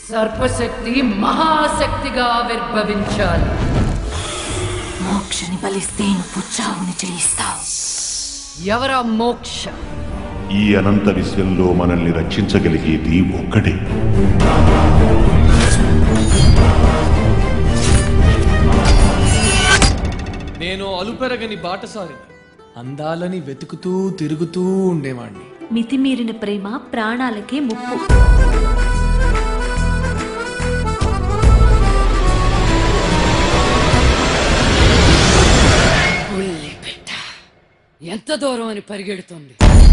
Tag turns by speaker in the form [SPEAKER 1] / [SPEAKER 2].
[SPEAKER 1] సర్పశక్తి మహాశక్తిగా ఆవిర్భవించాలి
[SPEAKER 2] మోక్షని బలిస్తే నువ్వు చావుని జయిస్తావు
[SPEAKER 1] ఎవరా మోక్ష
[SPEAKER 3] ఈ అనంత విశ్వంలో మనల్ని రక్షించగలిగేది ఒక్కడే
[SPEAKER 4] నేను అలుపెరగని బాటసారిని అందాలని వెతుకుతూ తిరుగుతూ ఉండేవాణ్ణి
[SPEAKER 2] మితిమీరిన ప్రేమ ప్రాణాలకే ముప్పు
[SPEAKER 1] ఉల్లి పెట్ట ఎంత దూరం అని పరిగెడుతుంది